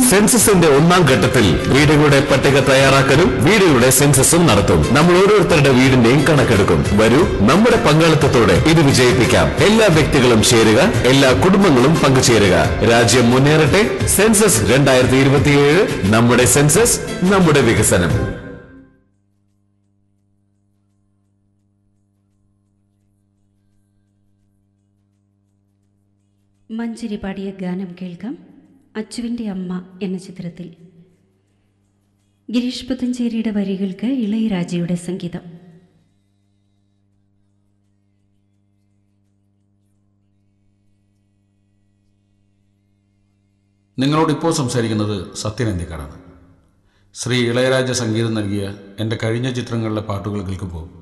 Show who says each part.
Speaker 1: സെൻസസിന്റെ ഒന്നാം ഘട്ടത്തിൽ വീടുകളുടെ പട്ടിക തയ്യാറാക്കലും വീടുകളുടെ സെൻസസും നടത്തും നമ്മൾ ഓരോരുത്തരുടെ വീടിന്റെയും കണക്കെടുക്കും വരൂ നമ്മുടെ പങ്കാളിത്തത്തോടെ ഇത് വിജയിപ്പിക്കാം എല്ലാ വ്യക്തികളും ചേരുക എല്ലാ കുടുംബങ്ങളും പങ്കുചേരുക രാജ്യം മുന്നേറട്ടെ സെൻസസ് രണ്ടായിരത്തി ഇരുപത്തിയേഴ് നമ്മുടെ സെൻസസ് നമ്മുടെ വികസനം
Speaker 2: മഞ്ചരി പാടിയ ഗാനം കേൾക്കാം അച്ചുവിൻ്റെ അമ്മ എന്ന ചിത്രത്തിൽ ഗിരീഷ് പുത്തഞ്ചേരിയുടെ വരികൾക്ക് ഇളയരാജയുടെ സംഗീതം
Speaker 3: നിങ്ങളോട് ഇപ്പോൾ സംസാരിക്കുന്നത് സത്യനന്ദിക്കാടാണ് ശ്രീ ഇളയരാജ സംഗീതം നൽകിയ എൻ്റെ കഴിഞ്ഞ ചിത്രങ്ങളിലെ പാട്ടുകൾ കേൾക്കുമ്പോൾ